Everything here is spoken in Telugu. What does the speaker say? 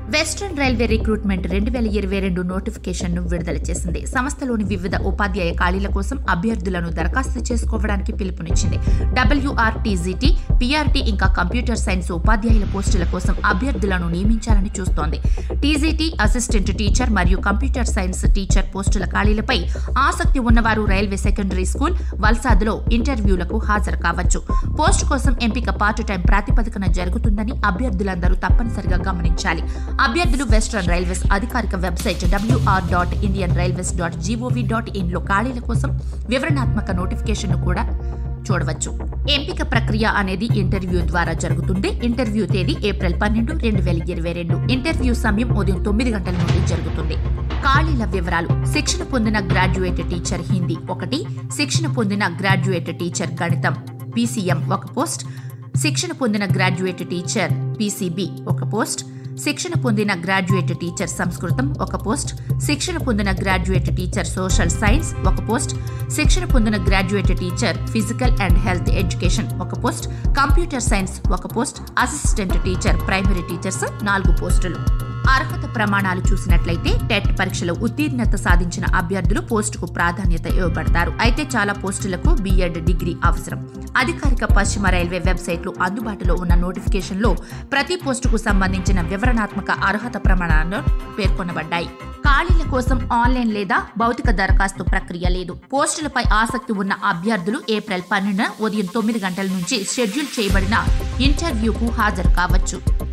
వెస్ట్రన్ రైల్వే రిక్రూట్మెంట్ రెండు వేల ఇరవై రెండు నోటిఫికేషన్ను విడుదల చేసింది సంస్థలోని వివిధ ఉపాధ్యాయ ఖాళీల కోసం అభ్యర్థులను దరఖాస్తు చేసుకోవడానికి పిలుపునిచ్చింది డబ్ల్యూఆర్టీజీటీ పీఆర్టీ ఇంకా కంప్యూటర్ సైన్స్ ఉపాధ్యాయుల పోస్టుల కోసం అభ్యర్థులను నియమించాలని చూస్తోంది టీజీటీ అసిస్టెంట్ టీచర్ మరియు కంప్యూటర్ సైన్స్ టీచర్ పోస్టుల ఖాళీలపై ఆసక్తి ఉన్నవారు రైల్వే సెకండరీ స్కూల్ వల్సాద్లో ఇంటర్వ్యూలకు హాజరు కావచ్చు పోస్ట్ కోసం ఎంపిక పార్ట్ టైం ప్రాతిపదికన జరుగుతుందని అభ్యర్థులందరూ తప్పనిసరిగా గమనించాలి అభ్యర్థులు వెస్ట్రన్ రైల్వేస్ అధికారిక website WR dot Indian railways dot GOV dot ఇన్లో ఖాళీల కోసం వివరణాత్మక నోటిఫికేషన్ను కూడా చూడవచ్చు ఎంపిక ప్రక్రియ అనేది ఇంటర్వ్యూ ద్వారా జరుగుతుంది ఇంటర్వ్యూ తేదీ ఏప్రిల్ పన్నెండు రెండు వేల ఇరవై రెండు ఇంటర్వ్యూ సమయం ఉదయం తొమ్మిది గంటల నుండి జరుగుతుంది ఖాళీల వివరాలు శిక్షణ పొందిన గ్రాడ్యుయేట్ టీచర్ హిందీ ఒకటి శిక్షణ పొందిన గ్రాడ్యుయేట్ టీచర్ గణితం పీసీఎం ఒక పోస్ట్ శిక్షణ పొందిన గ్రాడ్యుయేట్ టీచర్ పీసీబీ ఒక పోస్ట్ శిక్షణ పొందిన గ్రాడ్యుయేట్ టీచర్ సంస్కృతం ఒక పోస్ట్ శిక్షణ పొందిన గ్రాడ్యుయేట్ టీచర్ సోషల్ సైన్స్ ఒక పోస్ట్ శిక్షణ పొందిన graduate teacher physical and health education ఒక పోస్ట్ కంప్యూటర్ సైన్స్ ఒక post assistant teacher primary teachers నాలుగు పోస్టులు అర్హత ప్రమాణాలు చూసినట్లయితే టెట్ పరీక్షలో ఉత్తీర్ణత సాధించిన అభ్యర్థులు పోస్టుకు ప్రాధాన్యత ఇవ్వబడతారు అయితే చాలా పోస్టులకు బీఎడ్ డిగ్రీ అవసరం అధికారిక పశ్చిమ రైల్వే వెబ్సైట్లో అందుబాటులో ఉన్న నోటిఫికేషన్లో ప్రతి పోస్టుకు సంబంధించిన వివరణాత్మక అర్హత ప్రమాణాలు పేర్కొనబడ్డాయి ఖాళీల కోసం ఆన్లైన్ లేదా భౌతిక దరఖాస్తు ప్రక్రియ లేదు పోస్టులపై ఆసక్తి ఉన్న అభ్యర్థులు ఏప్రిల్ పన్నెండున ఉదయం తొమ్మిది గంటల నుంచి షెడ్యూల్ చేయబడిన ఇంటర్వ్యూకు హాజరు కావచ్చు